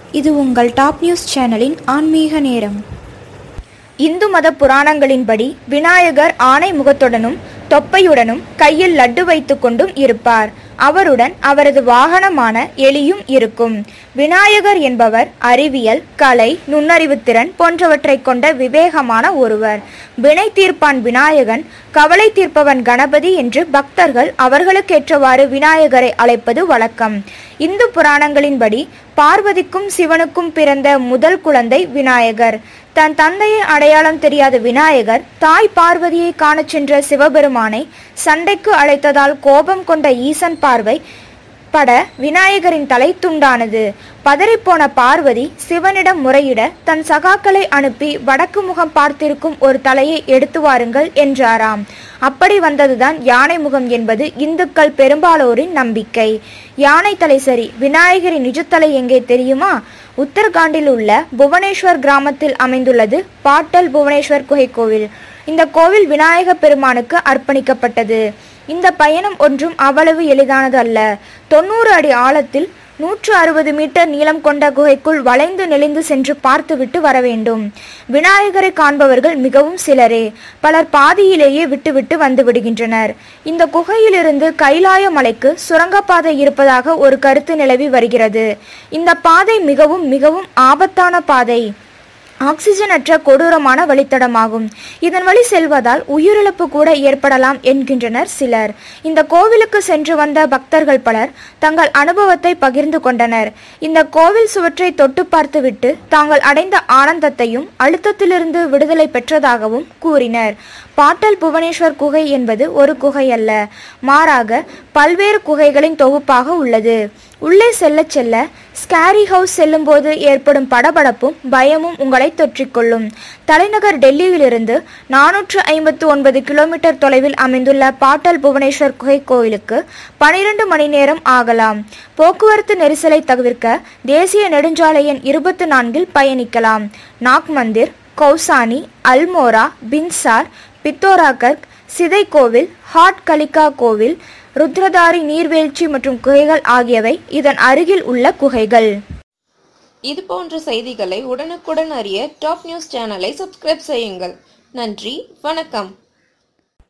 இது உங்கள் top news சேனலின் ஆன்மீக நேரம் இந்து மத புராணங்களின்படி விநாயகர் ஆணை முகத்துடனும் தொப்பையுடனும் கையில் லட்டு வைத்துக்கொண்டும் இருப்பார் அவருடன் அவரது வாகனமான எலியும் இருக்கும் விநாயகர் என்பவர் அறிவியல் கலை நுண்ணறிவுத்திறன் போன்றவற்றை கொண்ட விவேகமான ஒருவர் வினை தீர்ப்பான் விநாயகன் கவலை தீர்ப்பவன் கணபதி என்று பக்தர்கள் அவர்களுக்கேற்றவாறு விநாயகரை அழைப்பது வழக்கம் இந்து புராணங்களின்படி பார்வதிக்கும் சிவனுக்கும் பிறந்த முதல் குழந்தை விநாயகர் தன் தந்தையை அடையாளம் தெரியாத விநாயகர் தாய் பார்வதியை காணச் சென்ற சிவபெருமானை சண்டைக்கு அழைத்ததால் கோபம் கொண்ட ஈசன் பார்வை பட விநாயகரின் தலை துண்டானது பதறிப்போன பார்வதி சிவனிடம் முறையிட தன் சகாக்களை அனுப்பி வடக்கு முகம் பார்த்திருக்கும் ஒரு தலையை எடுத்து வாருங்கள் என்றாராம் அப்படி வந்ததுதான் யானை முகம் என்பது இந்துக்கள் பெரும்பாலோரின் நம்பிக்கை யானை தலை சரி விநாயகரின் நிஜத்தலை எங்கே தெரியுமா உத்தரகாண்டில் உள்ள புவனேஸ்வர் கிராமத்தில் அமைந்துள்ளது பாட்டல் புவனேஸ்வர் குகை கோவில் இந்த கோவில் விநாயக பெருமானுக்கு அர்ப்பணிக்கப்பட்டது இந்த பயணம் ஒன்றும் அவ்வளவு எளிதானது அல்ல தொண்ணூறு அடி ஆழத்தில் நூற்று அறுபது மீட்டர் நீளம் கொண்ட குகைக்குள் வளைந்து நெளிந்து சென்று பார்த்துவிட்டு வர வேண்டும் விநாயகரை காண்பவர்கள் மிகவும் சிலரே பலர் பாதியிலேயே விட்டுவிட்டு வந்து விடுகின்றனர் இந்த குகையிலிருந்து கைலாய மலைக்கு சுரங்கப்பாதை இருப்பதாக ஒரு கருத்து நிலவி வருகிறது இந்த பாதை மிகவும் மிகவும் ஆபத்தான பாதை ஆக்சிஜன் அற்ற கொடூரமான வழித்தடமாகும் இதன் வழி செல்வதால் உயிரிழப்பு கூட ஏற்படலாம் என்கின்றனர் சிலர் இந்த கோவிலுக்கு சென்று வந்த பக்தர்கள் பலர் தங்கள் அனுபவத்தை பகிர்ந்து கொண்டனர் இந்த கோவில் சுவற்றை தொட்டு பார்த்துவிட்டு தாங்கள் அடைந்த ஆனந்தத்தையும் அழுத்தத்திலிருந்து விடுதலை பெற்றதாகவும் கூறினர் பாட்டல் புவனேஸ்வர் குகை என்பது ஒரு குகை அல்ல மாறாக பல்வேறு குகைகளின் தொகுப்பாக உள்ளது உள்ளே செல்ல செல்ல ஸ்கேரி ஹவுஸ் செல்லும்போது ஏற்படும் படபடப்பும் பயமும் உங்களை தொற்றிக்கொள்ளும் தலைநகர் டெல்லியிலிருந்து நானூற்று ஐம்பத்து ஒன்பது கிலோமீட்டர் தொலைவில் அமைந்துள்ள பாட்டல் புவனேஸ்வர் குகை கோயிலுக்கு பனிரெண்டு மணி நேரம் ஆகலாம் போக்குவரத்து நெரிசலை தவிர்க்க தேசிய நெடுஞ்சாலை எண் இருபத்தி நான்கில் பயணிக்கலாம் நாக் மந்திர் கௌசானி அல்மோரா பின்சார் பித்தோராகர்க் சிதை கோவில் ஹாட் கலிகா கோவில் ருத்ரதாரி நீர்வீழ்ச்சி மற்றும் குகைகள் ஆகியவை இதன் அருகில் உள்ள குகைகள் இது போன்ற செய்திகளை உடனுக்குடன் அறிய டாப் நியூஸ் சேனலை சப்ஸ்கிரைப் செய்யுங்கள் நன்றி வணக்கம்